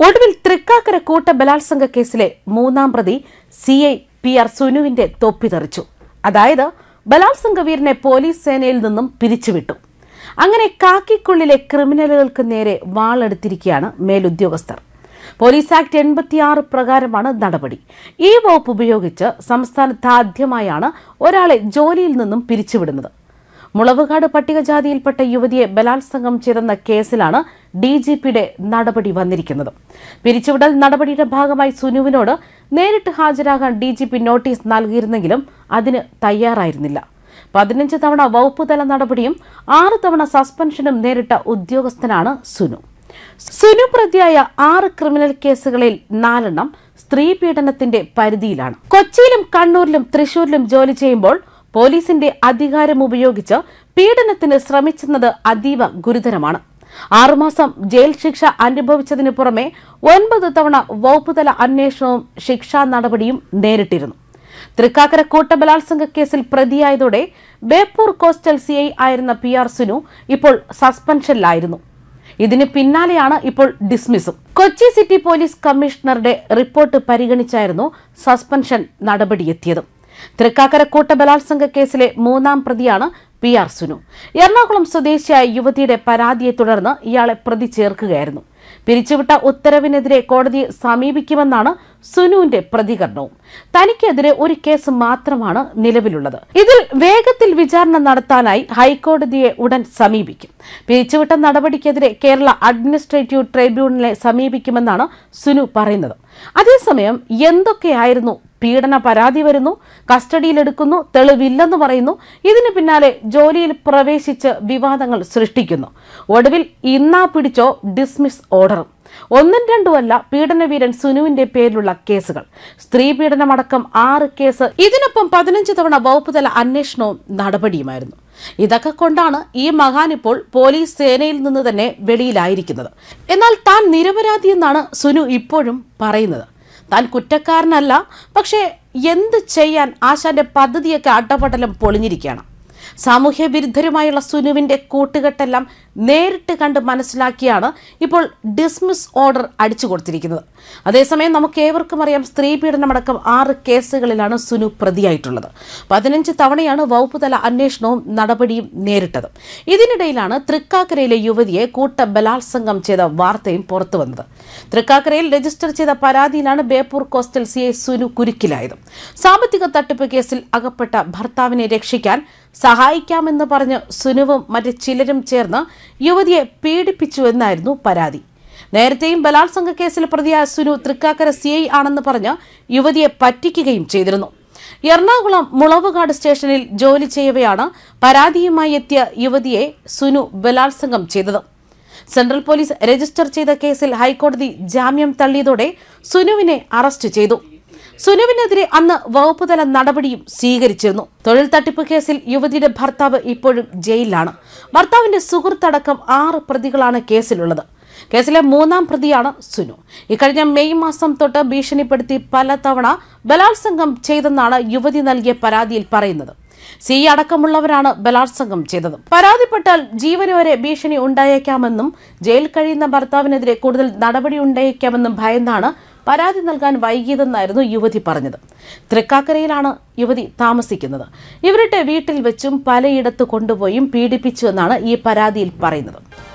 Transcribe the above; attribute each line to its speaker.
Speaker 1: ഒടുവിൽ തൃക്കാക്കര കൂട്ട ബലാത്സംഗ കേസിലെ മൂന്നാം പ്രതി സി ഐ പി ആർ സുനുവിന്റെ തൊപ്പി തെറിച്ചു അതായത് ബലാത്സംഗ വീരനെ പോലീസ് സേനയിൽ നിന്നും പിരിച്ചുവിട്ടു അങ്ങനെ കാക്കിക്കുള്ളിലെ ക്രിമിനലുകൾക്ക് നേരെ വാളെടുത്തിരിക്കുകയാണ് മേലുദ്യോഗസ്ഥർ പോലീസ് ആക്ട് എൺപത്തിയാറ് പ്രകാരമാണ് നടപടി ഈ വകുപ്പ് ഉപയോഗിച്ച് സംസ്ഥാനത്ത് ആദ്യമായാണ് ഒരാളെ ജോലിയിൽ നിന്നും പിരിച്ചുവിടുന്നത് മുളവുകാട് പട്ടികജാതിയിൽപ്പെട്ട യുവതിയെ ബലാത്സംഗം ചെയ്തെന്ന കേസിലാണ് ഡി ജി പിയുടെ നടപടി വന്നിരിക്കുന്നത് പിരിച്ചുവിടൽ നടപടിയുടെ ഭാഗമായി സുനുവിനോട് നേരിട്ട് ഹാജരാകാൻ ഡി ജി പി നോട്ടീസ് നൽകിയിരുന്നെങ്കിലും അതിന് തയ്യാറായിരുന്നില്ല പതിനഞ്ച് തവണ വകുപ്പ് തല നടപടിയും ആറ് തവണ സസ്പെൻഷനും നേരിട്ട ഉദ്യോഗസ്ഥനാണ് സുനു സുനു പ്രതിയായ ആറ് ക്രിമിനൽ കേസുകളിൽ നാലെണ്ണം സ്ത്രീ പീഡനത്തിന്റെ പരിധിയിലാണ് കൊച്ചിയിലും കണ്ണൂരിലും തൃശൂരിലും ജോലി ചെയ്യുമ്പോൾ പോലീസിന്റെ അധികാരം ഉപയോഗിച്ച് പീഡനത്തിന് ശ്രമിച്ചെന്നത് അതീവ ഗുരുതരമാണ് ആറുമാസം ജയിൽ ശിക്ഷ അനുഭവിച്ചതിന് പുറമെ ഒൻപത് തവണ വകുപ്പുതല അന്വേഷണവും ശിക്ഷാ നടപടിയും നേരിട്ടിരുന്നു തൃക്കാക്കര കൂട്ട ബലാത്സംഗ കേസിൽ പ്രതിയായതോടെ ബേപ്പൂർ കോസ്റ്റൽ സി ഐ ആയിരുന്ന പി ആർ സുനു ഇപ്പോൾ സസ്പെൻഷനിലായിരുന്നു ഇതിന് പിന്നാലെയാണ് ഇപ്പോൾ ഡിസ്മിസും കൊച്ചി സിറ്റി പോലീസ് കമ്മീഷണറുടെ റിപ്പോർട്ട് പരിഗണിച്ചായിരുന്നു സസ്പെൻഷൻ നടപടിയെത്തിയത് തൃക്കാക്കര കൂട്ട ബലാത്സംഗ കേസിലെ മൂന്നാം പ്രതിയാണ് പി ആർ സുനു എറണാകുളം സ്വദേശിയായ യുവതിയുടെ പരാതിയെ തുടർന്ന് ഇയാളെ പ്രതി ചേർക്കുകയായിരുന്നു പിരിച്ചുവിട്ട ഉത്തരവിനെതിരെ കോടതിയെ സമീപിക്കുമെന്നാണ് സുനുവിന്റെ പ്രതികരണവും തനിക്കെതിരെ ഒരു കേസ് മാത്രമാണ് നിലവിലുള്ളത് ഇതിൽ വേഗത്തിൽ വിചാരണ നടത്താനായി ഹൈക്കോടതിയെ ഉടൻ സമീപിക്കും പിരിച്ചുവിട്ട നടപടിക്കെതിരെ കേരള അഡ്മിനിസ്ട്രേറ്റീവ് ട്രൈബ്യൂണലിനെ സമീപിക്കുമെന്നാണ് സുനു പറയുന്നത് അതേസമയം എന്തൊക്കെയായിരുന്നു പീഡന പരാതി വരുന്നു കസ്റ്റഡിയിലെടുക്കുന്നു തെളിവില്ലെന്ന് പറയുന്നു ഇതിന് പിന്നാലെ ജോലിയിൽ പ്രവേശിച്ച് വിവാദങ്ങൾ സൃഷ്ടിക്കുന്നു ഒടുവിൽ ഇന്നാ പിടിച്ചോ ഡിസ്മിസ് ഓർഡറും ഒന്നും രണ്ടുമല്ല പീഡനവീരൻ സുനുവിന്റെ പേരിലുള്ള കേസുകൾ സ്ത്രീ പീഡനമടക്കം ആറ് കേസ് ഇതിനൊപ്പം പതിനഞ്ച് തവണ വകുപ്പുതല അന്വേഷണവും നടപടിയുമായിരുന്നു ഇതൊക്കെ കൊണ്ടാണ് ഈ മഹാൻ ഇപ്പോൾ പോലീസ് സേനയിൽ നിന്ന് തന്നെ വെളിയിലായിരിക്കുന്നത് എന്നാൽ താൻ നിരപരാധിയെന്നാണ് സുനു ഇപ്പോഴും പറയുന്നത് താൻ കുറ്റക്കാരനല്ല പക്ഷേ എന്ത് ചെയ്യാൻ ആശാന്റെ പദ്ധതിയൊക്കെ അട്ടപടലം പൊളിഞ്ഞിരിക്കുകയാണ് സാമൂഹ്യ വിരുദ്ധരുമായുള്ള സുനുവിന്റെ കൂട്ടുകെട്ടെല്ലാം നേരിട്ട് കണ്ട് മനസ്സിലാക്കിയാണ് ഇപ്പോൾ ഡിസ്മിസ് ഓർഡർ അടിച്ചു കൊടുത്തിരിക്കുന്നത് അതേസമയം നമുക്ക് ഏവർക്കും അറിയാം സ്ത്രീ പീഡനമടക്കം ആറ് കേസുകളിലാണ് സുനു പ്രതിയായിട്ടുള്ളത് പതിനഞ്ച് തവണയാണ് വകുപ്പുതല അന്വേഷണവും നടപടിയും നേരിട്ടത് ഇതിനിടയിലാണ് തൃക്കാക്കരയിലെ യുവതിയെ കൂട്ട ബലാത്സംഗം ചെയ്ത വാർത്തയും പുറത്തു വന്നത് തൃക്കാക്കരയിൽ രജിസ്റ്റർ ചെയ്ത പരാതിയിലാണ് Beypore coastal C I Sunu കുരുക്കിലായത് സാമ്പത്തിക തട്ടിപ്പ് കേസിൽ അകപ്പെട്ട ഭർത്താവിനെ രക്ഷിക്കാൻ സഹായിക്കാമെന്ന് പറഞ്ഞ് സുനുവും മറ്റ് ചിലരും ചേർന്ന് യുവതിയെ പീഡിപ്പിച്ചുവെന്നായിരുന്നു പരാതി നേരത്തെയും ബലാത്സംഗ കേസിൽ പ്രതിയായ സുനു തൃക്കാക്കര സി ഐ ആണെന്ന് പറഞ്ഞ് യുവതിയെ പറ്റിക്കുകയും ചെയ്തിരുന്നു എറണാകുളം മുളവുകാട് സ്റ്റേഷനിൽ ജോലി ചെയ്യവെയാണ് പരാതിയുമായി എത്തിയ യുവതിയെ സുനു ബലാത്സംഗം ചെയ്തത് സെൻട്രൽ പോലീസ് രജിസ്റ്റർ ചെയ്ത കേസിൽ ഹൈക്കോടതി ജാമ്യം തള്ളിയതോടെ സുനുവിനെ അറസ്റ്റ് ചെയ്തു സുനുവിനെതിരെ അന്ന് വകുപ്പുതല നടപടിയും സ്വീകരിച്ചിരുന്നു തൊഴിൽ തട്ടിപ്പ് കേസിൽ യുവതിയുടെ ഭർത്താവ് ഇപ്പോഴും ജയിലിലാണ് ഭർത്താവിന്റെ സുഹൃത്തടക്കം ആറ് പ്രതികളാണ് കേസിലുള്ളത് കേസിലെ മൂന്നാം പ്രതിയാണ് സുനു ഇക്കഴിഞ്ഞ മെയ് മാസം തൊട്ട് ഭീഷണിപ്പെടുത്തി പലതവണ ബലാത്സംഗം ചെയ്തെന്നാണ് യുവതി നൽകിയ പരാതിയിൽ പറയുന്നത് സി അടക്കമുള്ളവരാണ് ബലാത്സംഗം ചെയ്തത് പരാതിപ്പെട്ടാൽ ജീവന് വരെ ഭീഷണി ഉണ്ടായേക്കാമെന്നും ജയിൽ കഴിയുന്ന ഭർത്താവിനെതിരെ കൂടുതൽ നടപടി ഉണ്ടായേക്കാമെന്നും ഭയന്നാണ് പരാതി നൽകാൻ വൈകിയതെന്നായിരുന്നു യുവതി പറഞ്ഞത് തൃക്കാക്കരയിലാണ് യുവതി താമസിക്കുന്നത് ഇവരുടെ വീട്ടിൽ വെച്ചും പലയിടത്ത് കൊണ്ടുപോയും പീഡിപ്പിച്ചുവെന്നാണ് ഈ പരാതിയിൽ പറയുന്നത്